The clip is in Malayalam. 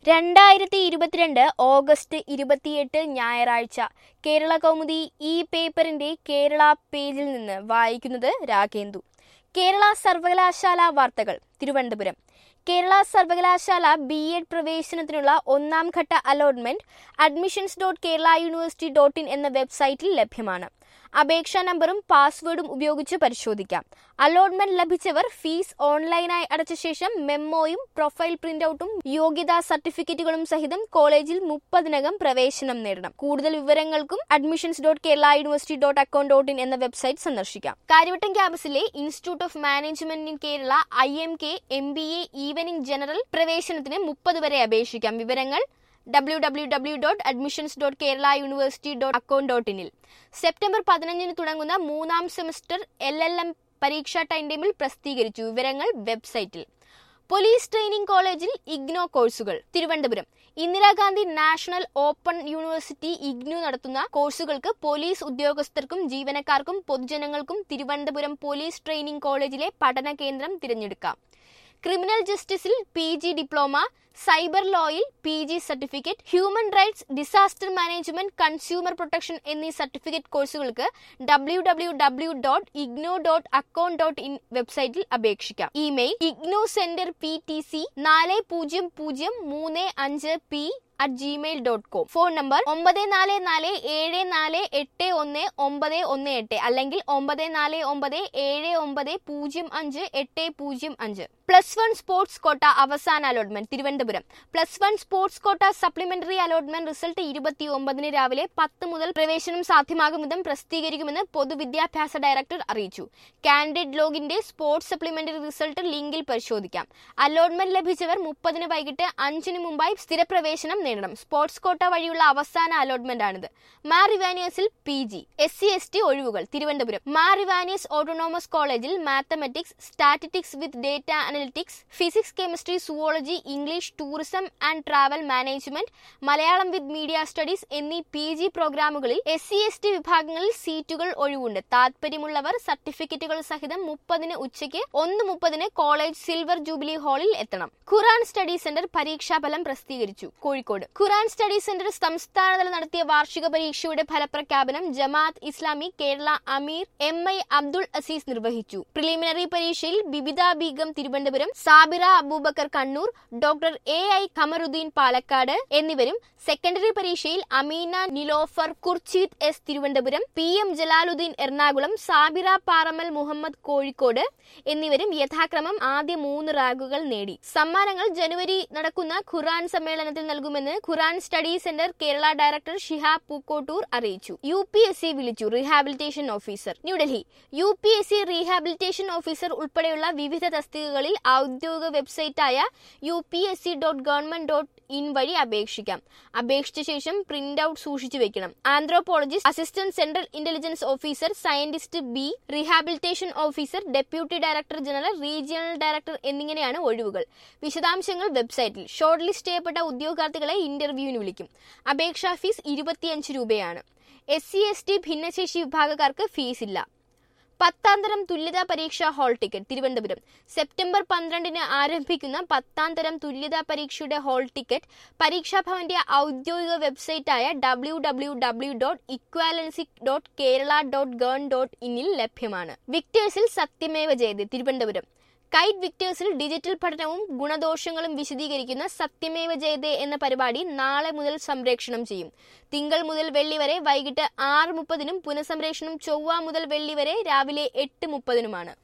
രണ്ടായിരത്തി ഇരുപത്തിരണ്ട് ഓഗസ്റ്റ് ഇരുപത്തിയെട്ട് ഞായറാഴ്ച കേരള കൗമുദി ഈ പേപ്പറിന്റെ കേരള പേജിൽ നിന്ന് വായിക്കുന്നത് രാഗേന്ദു കേരള സർവകലാശാല വാർത്തകൾ തിരുവനന്തപുരം കേരള സർവകലാശാല ബി എഡ് പ്രവേശനത്തിനുള്ള ഒന്നാം ഘട്ട allotment admissions dot Kerala university dot in എന്ന വെബ്സൈറ്റിൽ ലഭ്യമാണ് അപേക്ഷാ നമ്പറും പാസ്വേഡും ഉപയോഗിച്ച് പരിശോധിക്കാം അലോട്ട്മെന്റ് ലഭിച്ചവർ ഫീസ് ഓൺലൈനായി അടച്ച ശേഷം മെമ്മോയും പ്രൊഫൈൽ പ്രിന്റൌട്ടും യോഗ്യതാ സർട്ടിഫിക്കറ്റുകളും സഹിതം കോളേജിൽ മുപ്പതിനകം പ്രവേശനം നേടണം കൂടുതൽ വിവരങ്ങൾക്കും admissions dot Kerala university dot account dot in എന്ന വെബ്സൈറ്റ് സന്ദർശിക്കാം Karyavattom ക്യാമ്പസിലെ institute of management in Kerala I M K M B A evening general പ്രവേശനത്തിന് മുപ്പത് വരെ അപേക്ഷിക്കാം വിവരങ്ങൾ W W W dot admissions dot Kerala university dot account dot ഇനിൽ September പതിനഞ്ചിന് തുടങ്ങുന്ന മൂന്നാം സെമസ്റ്റർ എൽ എൽ എം പരീക്ഷാ ടൈം ടേബിൾ പ്രസിദ്ധീകരിച്ചു വിവരങ്ങൾ വെബ്സൈറ്റിൽ പോലീസ് ട്രെയിനിംഗ് കോളേജിൽ ഇഗ്നോ കോഴ്സുകൾ Thiruvananthapuram Indira Gandhi national open university IGNOU നടത്തുന്ന കോഴ്സുകൾക്ക് പോലീസ് ഉദ്യോഗസ്ഥർക്കും ജീവനക്കാർക്കും പൊതുജനങ്ങൾക്കും തിരുവനന്തപുരം പോലീസ് ട്രെയിനിംഗ് കോളേജിലെ പഠന കേന്ദ്രം തിരഞ്ഞെടുക്കാം ക്രിമിനൽ ജസ്റ്റിസിൽ പി ജി ഡിപ്ലോമ സൈബർ ലോയിൽ P G certificate human rights disaster management consumer protection എന്നീ സർട്ടിഫിക്കറ്റ് കോഴ്സുകൾക്ക് W W W dot IGNOU dot account dot in വെബ്സൈറ്റിൽ അപേക്ഷിക്കാം email IGNOU centre P T C നാല് പൂജ്യം പൂജ്യം മൂന്ന് അഞ്ച് P at Gmail dot com phone number ഒമ്പത് നാല് നാല് ഏഴ് നാല് എട്ട് ഒന്ന് ഒമ്പത് ഒന്ന് എട്ട് അല്ലെങ്കിൽ ഒമ്പത് നാല് ഒമ്പത് ഏഴ് ഒമ്പത് പൂജ്യം അഞ്ച് എട്ട് പൂജ്യം അഞ്ച് പ്ലസ് വൺ സ്പോർട്സ് കോട്ട അവസാന allotment Thiruvananthapuram plus one sports quota supplementary allotment result ഇരുപത്തി ഒമ്പതിന് രാവിലെ പത്ത് മുതൽ പ്രവേശനം സാധ്യമാകും വിധം പ്രസിദ്ധീകരിക്കുമെന്ന് പൊതുവിദ്യാഭ്യാസ ഡയറക്ടർ അറിയിച്ചു കാൻഡിഡേറ്റ് ലോഗിന്റെ സ്പോർട്സ് സപ്ലിമെന്ററി റിസൾട്ട് ലിങ്കിൽ പരിശോധിക്കാം അലോട്ട്മെന്റ് ലഭിച്ചവർ മുപ്പതിന് വൈകിട്ട് അഞ്ചിന് മുമ്പായി സ്ഥിരപ്രവേശനം നേടണം സ്പോർട്സ് കോട്ട വഴിയുള്ള അവസാന അലോട്ട്മെന്റ് ആണിത് മാർ ഇവാനിയസിൽ P G S C S T ഒഴിവുകൾ തിരുവനന്തപുരം മാർ ഇവാനിയസ് ഓട്ടോണോമസ് കോളേജിൽ mathematics statistics with data analytics physics chemistry zoology English tourism and travel management Malayalam with media studies എന്നീ പി ജി പ്രോഗ്രാമുകളിൽ എസ് സി എസ് ടി വിഭാഗങ്ങളിൽ സീറ്റുകൾ ഒഴിവുണ്ട് താല്പര്യമുള്ളവർ സർട്ടിഫിക്കറ്റുകൾ സഹിതം മുപ്പതിന് ഉച്ചയ്ക്ക് ഒന്ന് മുപ്പതിന് കോളേജ് സിൽവർ ജൂബിലി ഹാളിൽ എത്തണം ഖുറാൻ സ്റ്റഡി സെന്റർ പരീക്ഷാഫലം പ്രസിദ്ധീകരിച്ചു കോഴിക്കോട് ഖുറാൻ സ്റ്റഡി സെന്റർ സംസ്ഥാനതല നടത്തിയ വാർഷിക പരീക്ഷയുടെ ഫലപ്രഖ്യാപനം ജമാഅത്ത് ഇസ്ലാമി കേരള അമീർ എം ഐ അബ്ദുൾ അസീസ് നിർവഹിച്ചു പ്രിലിമിനറി പരീക്ഷയിൽ Bibitha Begum Thiruvananthapuram Sabira Abubakar Kannur doctor A I Khamaruddin Palakkad എന്നിവരും സെക്കൻഡറി പരീക്ഷയിൽ Ameena Nilofar Kurcheeth S Thiruvananthapuram P M Jalaluddin Ernakulam Sabira Paramal Muhammad Kozhikode എന്നിവരും യഥാക്രമം ആദ്യ മൂന്ന് റാങ്കുകൾ നേടി സമ്മാനങ്ങൾ ജനുവരി നടക്കുന്ന ഖുറാൻ സമ്മേളനത്തിൽ നൽകുമെന്ന് Quran study centre Kerala director Shihab Pookkottur അറിയിച്ചു യു പി എസ് സി വിളിച്ചു rehabilitation officer New Delhi U P S C rehabilitation officer ഉൾപ്പെടെയുള്ള വിവിധ തസ്തികകളിൽ ഔദ്യോഗിക വെബ്സൈറ്റായ U P S C dot government dot in വഴി അപേക്ഷിക്കാം അപേക്ഷിച്ച ശേഷം പ്രിന്റ് ഔട്ട് സൂക്ഷിച്ചു വെക്കണം anthropologist assistant central intelligence officer scientist B rehabilitation officer deputy director general regional director എന്നിങ്ങനെയാണ് ഒഴിവുകൾ വിശദാംശങ്ങൾ വെബ്സൈറ്റിൽ ഷോർട്ട് ലിസ്റ്റ് ചെയ്യപ്പെട്ട ഉദ്യോഗാർത്ഥികളെ ഇന്റർവ്യൂവിന് വിളിക്കും അപേക്ഷാ ഫീസ് ഇരുപത്തിയഞ്ച് രൂപയാണ് എസ് സി എസ് ടി ഭിന്നശേഷി വിഭാഗക്കാർക്ക് ഫീസ് ഇല്ല പത്താം തരം തുല്യതാ പരീക്ഷ ഹാൾ ടിക്കറ്റ് തിരുവനന്തപുരം സെപ്റ്റംബർ പന്ത്രണ്ടിന് ആരംഭിക്കുന്ന പത്താം തരം തുല്യതാ പരീക്ഷയുടെ ഹാൾ ടിക്കറ്റ് പരീക്ഷാഭവന്റെ ഔദ്യോഗിക വെബ്സൈറ്റായ W W W dot equivalency dot Kerala dot gov dot ഇനിൽ ലഭ്യമാണ് വിക്ടേഴ്സിൽ സത്യമേവ ജയതേ തിരുവനന്തപുരം കൈറ്റ് വിക്ടേഴ്സിൽ ഡിജിറ്റൽ പഠനവും ഗുണദോഷങ്ങളും വിശദീകരിക്കുന്ന സത്യമേവ ജയതേ എന്ന പരിപാടി നാളെ മുതൽ സംപ്രേഷണം ചെയ്യും തിങ്കൾ മുതൽ വെള്ളി വരെ വൈകിട്ട് ആറ് മുപ്പതിനും പുനഃസംപ്രേഷണം ചൊവ്വ മുതൽ വെള്ളി വരെ രാവിലെ എട്ട് മുപ്പതിനുമാണ്